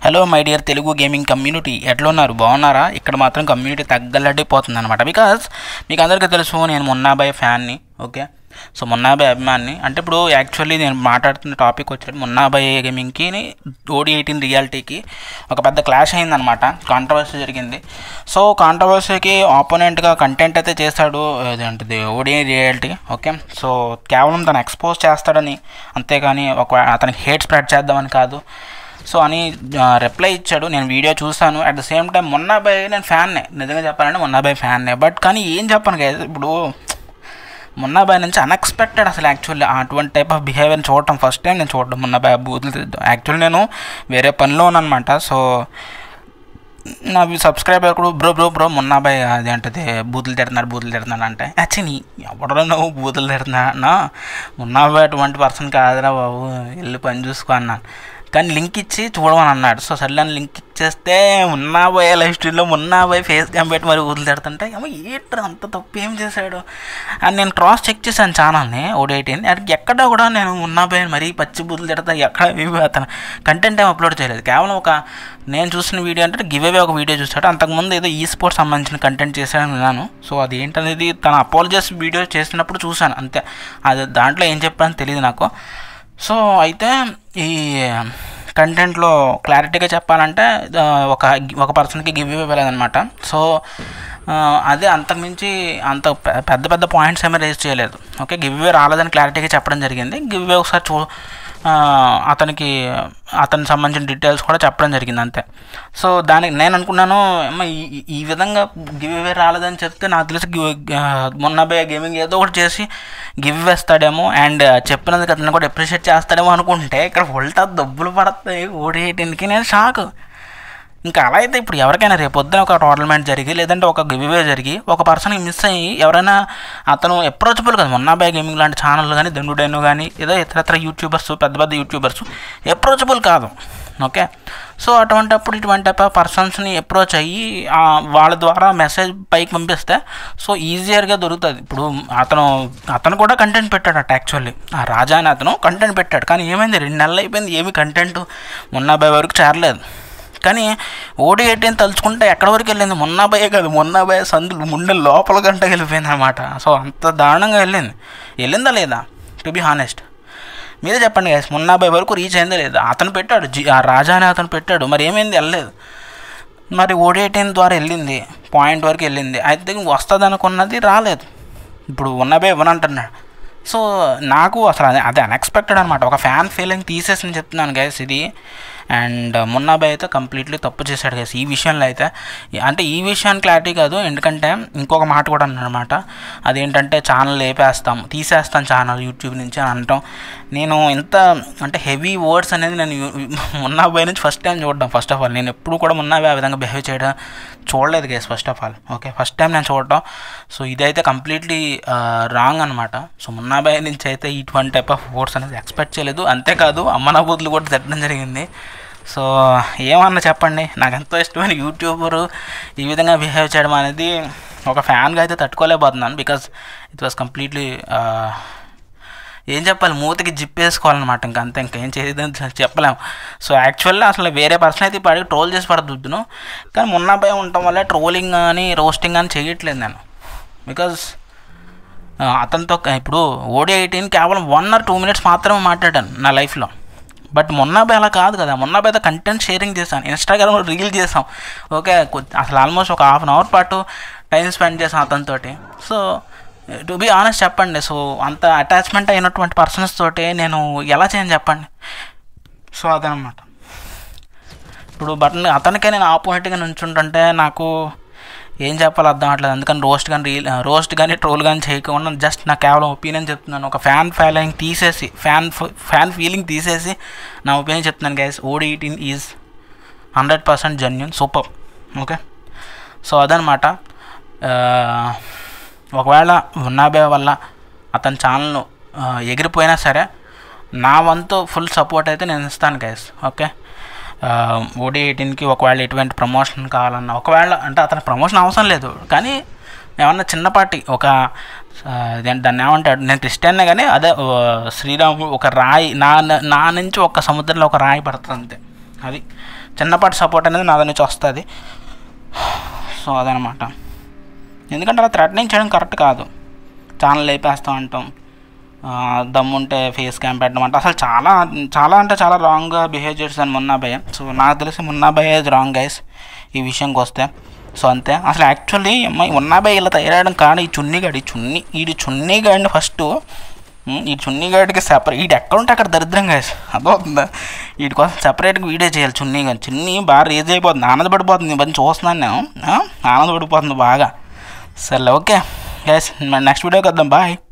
Hello my dear Telugu gaming community ఎట్లా ఉన్నారు బాగున్నారా ఇక్కడ మాత్రం కమ్యూనిటీ తగ్గలడిపోతుంది అనమాట బికాస్ మీకు అందరికీ తెలుసు నేను మున్నాబాయ్ ఫ్యాన్ని ఓకే సో మున్నాబాయ్ అభిమాన్ని అంటే ఇప్పుడు యాక్చువల్లీ నేను మాట్లాడుతున్న టాపిక్ వచ్చాడు మున్నాబాయ్ గేమింగ్కి ఓడి ఎయిటీన్ రియాలిటీకి ఒక పెద్ద క్లాష్ అయిందనమాట కాంట్రవర్సీ జరిగింది సో కాంట్రవర్సీకి ఆపోనెంట్గా కంటెంట్ అయితే చేశాడు అదేంటిది ఓడి రియాలిటీ ఓకే సో కేవలం తను ఎక్స్పోజ్ చేస్తాడని అంతేగాని ఒక అతనికి హేట్ స్ప్రెడ్ చేద్దామని కాదు సో అని రిప్లై ఇచ్చాడు నేను వీడియో చూసాను at the same time Munnabhai నేను ఫ్యాన్నే నిజంగా చెప్పాలంటే మొన్నాబాయ్ ఫ్యాన్నే బట్ కానీ ఏం చెప్పను కదా ఇప్పుడు మొన్నాబాయ్ నుంచి అన్ఎక్స్పెక్టెడ్ అసలు యాక్చువల్లీ అటువంటి టైప్ ఆఫ్ బిహేవియర్ చూడటం ఫస్ట్ టైం నేను చూడడం మొన్నాబాయ్ బూతులు యాక్చువల్లీ నేను వేరే పనిలో ఉన్నానమాట సో నా సబ్స్క్రైబర్ కూడా బ్రో బ్రో బ్రో మొన్నాబాయ్ అది అంటది బూతులు తిడుతున్నారు బూతులు తిడుతున్నాడు అంటే యాక్చువల్లీ ఎవడో నువ్వు బూతులు తిడుతున్నా మొన్నాబాయ్ అటువంటి పర్సన్ కాదురా బాబు వెళ్ళి పని చూసుకో అన్నాను కానీ లింక్ ఇచ్చి చూడమని అన్నాడు సో సర్లే అని లింక్ ఇచ్చేస్తే మున్నాబాయ్ లైఫ్ స్టైల్లో మున్నాబాయ్ ఫేస్ క్యామ్ పెట్టి మరి వదిలిపెడుతుంటే ఏమో ఏంట్రా అంత తప్పు ఏం చేశాడు అని నేను క్రాస్ చెక్ చేశాను ఛానల్ని ఓడేటీని అది ఎక్కడ కూడా నేను మున్నాబాయ్ మరీ పచ్చి బుద్ధులు తిడతా ఎక్కడ ఏమీ అతను కంటెంట్ ఏం అప్లోడ్ చేయలేదు కేవలం ఒక నేను చూసిన వీడియో అంటే గివ్ అవే ఒక వీడియో చూసాడు అంతకుముందు ఏదో ఈ స్పోర్ట్స్ సంబంధించిన కంటెంట్ చేశాడని విన్నాను సో అది ఏంటనేది తన అపాలజీస్ వీడియో చేసినప్పుడు చూశాను అంతే అది దాంట్లో ఏం చెప్పానో తెలియదు నాకు సో అయితే ఈ కంటెంట్లో క్లారిటీగా చెప్పాలంటే ఒక ఒక పర్సన్కి గివ్ ఇవ్వలేదన్నమాట సో అదే అంతకుమించి అంత పెద్ద పెద్ద పాయింట్స్ ఏమీ రేజ్ చేయలేదు ఓకే గివ్ ఇవే రాలేదని క్లారిటీగా చెప్పడం జరిగింది గివ్ ఇవే ఒకసారి చూ అతనికి అతనికి సంబంధించిన డీటెయిల్స్ కూడా చెప్పడం జరిగింది అంతే సో దానికి నేను అనుకున్నాను ఈ విధంగా గివ్ ఇవే రాలేదని చెప్తే నాకు తెలిసి మొన్న గేమింగ్ ఏదో ఒకటి చేసి గివ్ వేస్తాడేమో అండ్ చెప్పినందుకు అతను కూడా అప్రిషియేట్ చేస్తాడేమో అనుకుంటే ఇక్కడ ఉల్టా దబ్బులు పడతాయి ఓడేయటానికి నేను షాక్ ఇంకా అలా అయితే ఇప్పుడు ఎవరికైనా రేపు పొద్దున ఒక టోర్నమెంట్ జరిగి లేదంటే ఒక గివ్వే జరిగి ఒక పర్సన్కి మిస్ అయ్యి ఎవరైనా అతను అప్రోచబుల్ కదా మొన్న బై గేమింగ్ లాంటి ఛానల్ కానీ దండుడైను కానీ ఏదో ఇతరత్ర యూట్యూబర్స్ పెద్ద పెద్ద యూట్యూబర్స్ అప్రోచబుల్ కాదు ఓకే సో అటువంటిప్పుడు ఇటువంటి పర్సన్స్ని అప్రోచ్ అయ్యి వాళ్ళ ద్వారా మెసేజ్ పైకి పంపిస్తే సో ఈజియర్గా దొరుకుతుంది ఇప్పుడు అతను అతను కూడా కంటెంట్ పెట్టాడు అట యాక్చువల్లీ ఆ రాజా అని అతను కంటెంట్ పెట్టాడు కానీ ఏమైంది రెండు నెలలు అయిపోయింది ఏమి కంటెంట్ మొన్న బై వరకు చేరలేదు కానీ ఓడి ఎయిటీన్ తలుచుకుంటే ఎక్కడి వరకు వెళ్ళింది మొన్నాబాయే కాదు మొన్నాబాయ్ సందులు ముండె లోపల గంట వెళ్ళిపోయింది అనమాట సో అంత దారుణంగా వెళ్ళింది వెళ్ళిందా లేదా టు బి హానెస్ట్ మీరే చెప్పండి గైస్ మొన్నాబాయ్ వరకు రీచ్ అయిందా లేదా అతను పెట్టాడు జి ఆ రాజా అని అతను పెట్టాడు మరి ఏమైంది వెళ్ళలేదు మరి ఓడి ఎయిటీన్ ద్వారా వెళ్ళింది పాయింట్ వరకు వెళ్ళింది అయితే వస్తుంది అనుకున్నది రాలేదు ఇప్పుడు ఉన్నబే ఇవ్వనంటున్నాడు సో నాకు అసలు అదే అదే అన్ఎక్స్పెక్టెడ్ అనమాట ఒక ఫ్యాన్ ఫీలింగ్ తీసేసి చెప్తున్నాను గైస్ ఇది అండ్ మున్నాబాయ్ అయితే కంప్లీట్లీ తప్పు చేశాడు గైస్ ఈ విషయంలో అయితే అంటే ఈ విషయాన్ని క్లారిటీ కాదు ఎందుకంటే ఇంకొక మాట కూడా అన్నమాట అదేంటంటే ఛానల్ లేపేస్తాం తీసేస్తాం ఛానల్ యూట్యూబ్ నుంచి అని అంటాం నేను ఇంత అంటే హెవీ వర్డ్స్ అనేది నేను మున్నాబాయ్ నుంచి ఫస్ట్ టైం చూడడం ఫస్ట్ ఆఫ్ ఆల్ నేను ఎప్పుడు కూడా మున్నాబాయ్ ఆ విధంగా బిహేవ్ చేయడం చూడలేదు guys first of all okay first time నేను చూడటం సో ఇదైతే కంప్లీట్లీ రాంగ్ అనమాట సో మున్నాబాయ్ నుంచి అయితే ఇటువంటి టైప్ ఆఫ్ వర్డ్స్ అనేది ఎక్స్పెక్ట్ చేయలేదు అంతేకాదు అమ్మనా బూతులు కూడా తిట్టడం జరిగింది సో ఏమన్నా చెప్పండి నాకు ఎంతో ఇష్టమైన యూట్యూబరు ఈ విధంగా బిహేవ్ చేయడం అనేది ఒక ఫ్యాన్గా అయితే తట్టుకోలేకపోతున్నాను బికాజ్ ఇట్ వాస్ కంప్లీట్లీ ఏం చెప్పాలి మూతకి జిప్ వేసుకోవాలన్నమాట ఇంకా అంతే ఇంకా ఏం చేయదని చెప్పలేము సో యాక్చువల్లీ అసలు వేరే పర్సన్ అయితే ఇప్పుడు ట్రోల్ చేసి పడుతున్నాను కానీ మొన్న భయం ఉండటం వల్ల ట్రోలింగ్ కానీ రోస్టింగ్ కానీ చేయట్లేదు నేను బికాజ్ అతనితో ఇప్పుడు ఓడి ఎయిటీన్ కేవలం వన్ ఆర్ టూ మినిట్స్ మాత్రమే మాట్లాడాను నా లైఫ్లో బట్ మొన్నబే అలా కాదు కదా మొన్నబే అయితే కంటెంట్ షేరింగ్ చేశాను ఇన్స్టాగ్రామ్లో రీల్ చేసాం ఓకే అసలు ఆల్మోస్ట్ ఒక హాఫ్ అన్ అవర్ పాటు టైం స్పెండ్ చేసాం అతనితోటి సో టు బీ ఆనెస్ట్ చెప్పండి సో అంత అటాచ్మెంట్ అయినటువంటి పర్సన్స్ తోటి నేను ఎలా చేయని చెప్పండి సో అదనమాట ఇప్పుడు బటన్ అతనికే నేను ఆపోజిట్గా నుంచుంటుంటే నాకు ఏం చెప్పాలి అర్థం అవట్లేదు అందుకని రోస్ట్ కానీ రీల్ రోస్ట్ కానీ ట్రోల్ కానీ చేయకుండా జస్ట్ నాకు కేవలం ఒపీనియన్ చెప్తున్నాను ఒక ఫ్యాన్ ఫాలోయింగ్ తీసేసి ఫ్యాన్ ఫ్యాన్ ఫీలింగ్ తీసేసి నా ఒపీనియన్ చెప్తున్నాను guys OD eighteen is hundred percent genuine super okay so అదనమాట ఒకవేళ ఉన్నాబే వల్ల అతని ఛానల్ ఎగిరిపోయినా సరే నా వంతు ఫుల్ సపోర్ట్ అయితే నేను ఇస్తాను గైస్ ఓకే ఓడి ఎయిటీన్కి ఒకవేళ ఎటువంటి ప్రమోషన్ కావాలన్నా ఒకవేళ అంటే అతనికి ప్రమోషన్ అవసరం లేదు కానీ ఏమన్నా చిన్నపాటి ఒక దాన్ని ఏమంటాడు నేను క్రిస్టియన్నే కానీ అదే శ్రీరాము ఒక రాయి నా నా నుంచి ఒక సముద్రంలో ఒక రాయి పడుతుంది అంతే అది చిన్నపాటి సపోర్ట్ అనేది నా నుంచి వస్తుంది సో అదనమాట ఎందుకంటే అలా థ్రెటనింగ్ చేయడం కరెక్ట్ కాదు ఛానల్ లేపేస్తాం అంటాం ఆ, దమ్ముంటే ఫేస్ క్యాంప్ పెట్టడం అంటే అసలు చాలా చాలా అంటే చాలా రాంగ్గా బిహేవ్ చేస్తాను మున్నాభయ్య సో నాకు తెలిసి మున్నాభయ్య ఇస్ రాంగ్ గైస్ ఈ విషయంకి వస్తే సో అంతే అసలు యాక్చువల్లీ అమ్మాయి మున్నాభయ్య ఇలా తయారవడం కాదు ఈ చున్నీగాడు ఈ చున్నీ ఈ చున్నీగాడిని ఫస్ట్ ఈ చున్నీగాడికి సెపరేట్ వీడు ఎక్కడ ఉంటే అక్కడ దరిద్రం గైస్ అర్థమవుతుందా వీటి కోసం సెపరేట్గా వీడియో చేయాలి చున్నీ కానీ చున్నీ బాగా రేజ్ అయిపోతుంది ఆనందపడిపోతుంది ఇవన్నీ చూస్తున్నాను నేను ఆ? ఆనందపడిపోతుంది బాగా సరే ఓకే గైస్ నెక్స్ట్ వీడియోకి వద్దాం బాయ్